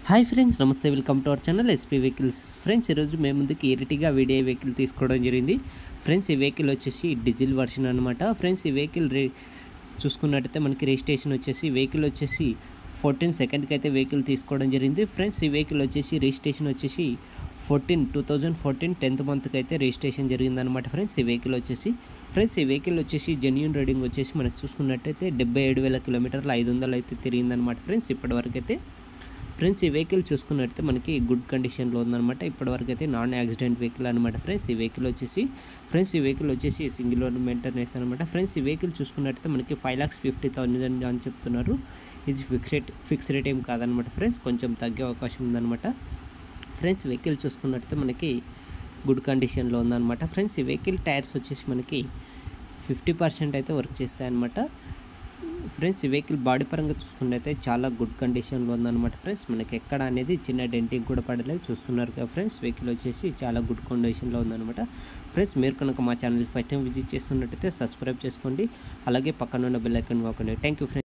hi friends నమస్తే welcome to our channel SP vehicles friends ఈరోజు మేము ముందుకి ఎరిటిగా వీడియో వెహికల్ తీసుకోవడం జరిగింది ఫ్రెండ్స్ ఈ వెహికల్ వచ్చేసి డీజిల్ వర్షన్ అనమాట ఫ్రెండ్స్ ఈ వెహికల్ రే చూసుకున్నట్టయితే మనకి రిజిస్ట్రేషన్ వచ్చేసి వెహికల్ వచ్చేసి ఫోర్టీన్ సెకండ్కి అయితే వెహికల్ తీసుకోవడం జరిగింది ఫ్రెండ్స్ ఈ వెహికల్ వచ్చేసి రిజిస్ట్రేషన్ వచ్చేసి fourteen two thousand fourteen tenth మంత్కి అయితే రిజిస్ట్రేషన్ జరిగిందనమాట ఫ్రెండ్స్ ఈ వెహికల్ వచ్చేసి ఫ్రెండ్స్ ఈ వెహికల్ వచ్చేసి జెన్యున్ రీడింగ్ వచ్చేసి మనకు చూసుకున్నట్టయితే డెబ్బై ఏడు వేల కిలోమీటర్లు ఐదు వందలు అయితే తిరిగిందనమాట ఫ్రెండ్స్ ఇప్పటివరకు అయితే ఫ్రెండ్స్ ఈ వెహికల్ చూసుకున్నట్టయితే మనకి గుడ్ కండిషన్లో ఉందన్నమాట ఇప్పటివరకు అయితే నాన్ యాక్సిడెంట్ వెహికల్ అనమాట ఫ్రెండ్స్ ఈ వెహికల్ వచ్చేసి ఫ్రెండ్స్ ఈ వెహికల్ వచ్చేసి సింగిల్ ఓన్ మెయింటెనెన్స్ అనమాట ఫ్రెండ్స్ ఈ వెహికల్ చూసుకున్నట్టయితే మనకి ఫైవ్ లాక్స్ ఫిఫ్టీ థౌసండ్ అని చెప్తున్నారు ఇది ఫిక్స్ రేట్ ఫిక్స్ రేట్ ఏం కాదనమాట ఫ్రెండ్స్ కొంచెం తగ్గే అవకాశం ఉందన్నమాట ఫ్రెండ్స్ వెహికల్ చూసుకున్నట్టయితే మనకి గుడ్ కండిషన్లో ఉందన్నమాట ఫ్రెండ్స్ ఈ వెహికల్ టైర్స్ వచ్చేసి మనకి ఫిఫ్టీ పర్సెంట్ అయితే వర్క్ చేస్తాయన్నమాట ఫ్రెండ్స్ ఈ వెహికల్ బాడీ పరంగా చూసుకున్నట్టయితే చాలా గుడ్ కండిషన్లో ఉందన్నమాట ఫ్రెండ్స్ మనకి ఎక్కడ అనేది చిన్న డెంటింగ్ కూడా పడలేదు చూస్తున్నారు కదా ఫ్రెండ్స్ వెహికల్ వచ్చేసి చాలా గుడ్ కండిషన్లో ఉందన్నమాట ఫ్రెండ్స్ మీరు కనుక మా ఛానల్ ఫస్ట్ టైం విజిట్ చేస్తున్నట్టయితే సబ్స్క్రైబ్ చేసుకోండి అలాగే పక్కన ఉన్న బెల్ ఐకన్ నొక్కండి థ్యాంక్ యూ ఫ్రెండ్స్